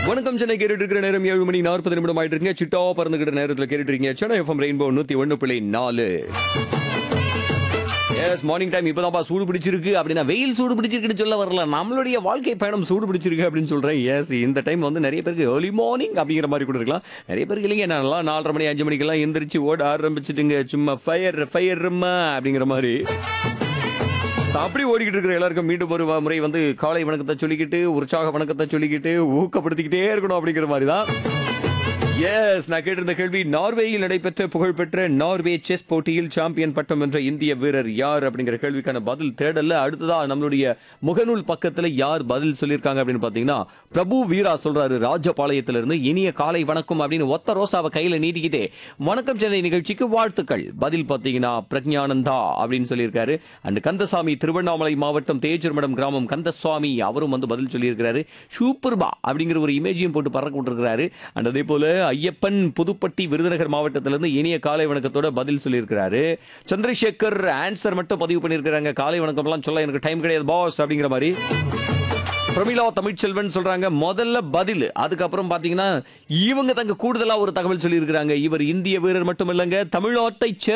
வணக்கம் சென்னை கேட்டுட்டு இருக்கிற நேரம் ஏழு மணி நாற்பது நிமிடம் ஆயிட்டு இருக்கீங்க சிட்டா பறந்துகிட்ட நேரத்தில் கேட்டுட்டு இருக்கீங்க சென்னை எஃப்எம் ரெயின்போ நூத்தி ஒண்ணு புள்ளி நாலு எஸ் மார்னிங் டைம் இப்போதான்ப்பா சூடு பிடிச்சிருக்கு அப்படின்னா வெயில் சூடு பிடிச்சிருக்குன்னு சொல்ல வரல நம்மளுடைய வாழ்க்கை பயணம் சூடு பிடிச்சிருக்கு அப்படின்னு சொல்றேன் எஸ் இந்த டைம் வந்து நிறைய பேருக்கு ஏர்லி மார்னிங் அப்படிங்கிற மாதிரி கூட இருக்கலாம் நிறைய பேருக்கு இல்லைங்க நல்லா நாலரை மணி அஞ்சு மணிக்கெல்லாம் எந்திரிச்சு ஓட ஆரம்பிச்சிட்டுங்க சும்மா ஃபயர் ஃபயர்மா அப்படிங்கிற மாதிரி So, அப்படி ஓடிக்கிட்டு இருக்கிற எல்லாருக்கும் மீண்டும் ஒரு முறை வந்து காலை வணக்கத்தை சொல்லிக்கிட்டு உற்சாக வணக்கத்தை சொல்லிக்கிட்டு ஊக்கப்படுத்திக்கிட்டே இருக்கணும் அப்படிங்கிற மாதிரி தான் எஸ் நான் கேட்டிருந்த கேள்வி நார்வேயில் நடைபெற்ற புகழ்பெற்ற நார்வே செஸ் போட்டியில் சாம்பியன் பட்டம் வென்ற இந்திய வீரர் யார் அப்படிங்கிற கேள்விக்கான பதில் தேடல்ல அடுத்ததா நம்மளுடைய முகநூல் பக்கத்துல யார் பதில் சொல்லியிருக்காங்க அப்படின்னு பாத்தீங்கன்னா பிரபு வீரா சொல்றாரு ராஜபாளையத்துல இருந்து இனிய காலை வணக்கம் அப்படின்னு ஒத்த ரோசாவை கையில நீட்டிக்கிட்டே வணக்கம் சென்னை நிகழ்ச்சிக்கு வாழ்த்துக்கள் பதில் பாத்தீங்கன்னா பிரக்ஞானந்தா அப்படின்னு சொல்லியிருக்காரு அண்ட் கந்தசாமி திருவண்ணாமலை மாவட்டம் தேஜர்மடம் கிராமம் கந்தசுவாமி அவரும் வந்து பதில் சொல்லியிருக்கிறாரு சூப்பர்பா அப்படிங்கிற ஒரு இமேஜையும் போட்டு பறக்க விட்டுருக்கிறாரு அண்ட் அதே போல ஐயப்பன் புதுப்பட்டி விருதுநகர் மாவட்டத்திலிருந்து இனிய காலை வணக்கத்தோட பதில் சொல்லியிருக்கிறாரு சந்திரசேகர் ஆன்சர் மட்டும் பதிவு பண்ணியிருக்கிறாங்க காலை வணக்கம்லாம் சொல்ல எனக்கு டைம் கிடையாது பாஸ் அப்படிங்கிற மாதிரி பிரமிளா தமிழ்ச்செல்வன் சொல்றாங்க முதல்ல பதில் அதுக்கப்புறம் பாத்தீங்கன்னா இவங்க தங்க கூடுதலா ஒரு தகவல் சொல்லியிருக்கிறாங்க இவர் இந்திய வீரர் மட்டும் இல்லைங்க தமிழ்நாட்டை சேர்ந்த